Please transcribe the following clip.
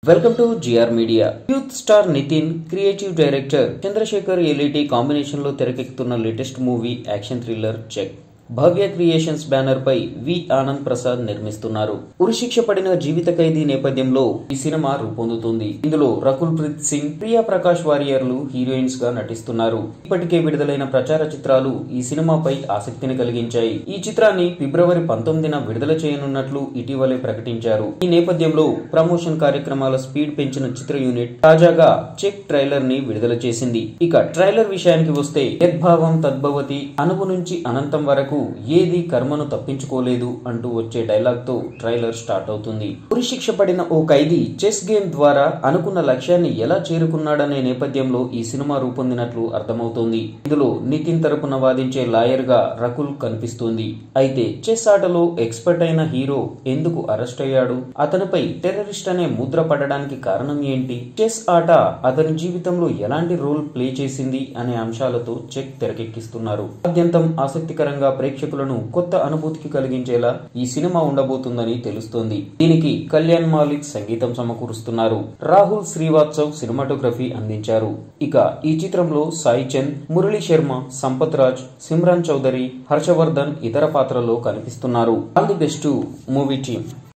welcome to GR media youth star Nithin creative director Chandrasekhar Yeleti combination లో తెరకెక్కుతున్న latest movie action thriller Check Bhavya creations banner పై V Anand Prasad నిర్మిస్తున్నారు ఉరిశిక్ష పడిన జీవిత ఖైదీ నేపథ్యంలో ఈ సినిమా రూపొందుతుంది ఇందులో రకుల్ ప్రీత్ సింగ్ ప్రియా ప్రకాష్ వారియర్లు హీరోయిన్స్ గా నటిస్తున్నారు ఇప్పటికే విడుదలైన ప్రచార చిత్రాలు ఈ సినిమాపై ఆసక్తిని కలిగించాయి ఈ చిత్రాన్ని ఫిబ్రవరి పంతొమ్మిదిన విడుదల చేయనున్నట్లు ఇటీవలే ప్రకటించారు ఈ నేపథ్యంలో ప్రమోషన్ కార్యక్రమాల స్పీడ్ పెంచిన చిత్ర యూనిట్ తాజాగా చెక్ ట్రైలర్ ని విడుదల చేసింది ఇక ట్రైలర్ విషయానికి వస్తే యద్భావం తద్భవతి అనువు నుంచి అనంతం వరకు ఏది కర్మను తప్పించుకోలేదు అంటూ వచ్చే డైలాగ్ తో ట్రైలర్ స్టార్ట్ అవుతుంది ఉరిశిక్ష పడిన ఓ ఖైదీ చెస్ గేమ్ ద్వారా అనుకున్న లక్ష్యాన్ని ఎలా చేరుకున్నాడనే నేపథ్యంలో ఈ సినిమా రూపొందినట్లు అర్థమవుతోంది ఇందులో నితిన్ తరపున వాదించే లాయర్ గా రకుల్ కనిపిస్తోంది అయితే చెస్ ఆటలో ఎక్స్పర్ట్ అయిన హీరో ఎందుకు అరెస్ట్ అయ్యాడు అతనిపై టెర్రరిస్ట్ అనే ముద్ర పడడానికి కారణం ఏంటి చెస్ ఆట అతని జీవితంలో ఎలాంటి రోల్ ప్లే చేసింది అనే అంశాలతో చెక్ తెరకెక్కిస్తున్నారు అత్యంతం ఆసక్తికరంగా ప్రేక్షకులను కొత్త అనుభూతికి కలిగించేలా ఈ సినిమా ఉండబోతుందని తెలుస్తోంది దీనికి కళ్యాణ్ మాలిక్ సంగీతం సమకూరుస్తున్నారు రాహుల్ శ్రీవాత్సవ్ సినిమాటోగ్రఫీ అందించారు ఇక ఈ చిత్రంలో సాయి చంద్ మురళీ శర్మ సంపత్ రాజ్ సిమ్రాన్ చౌదరి హర్షవర్ధన్ ఇతర పాత్రల్లో కనిపిస్తున్నారు all the best movie team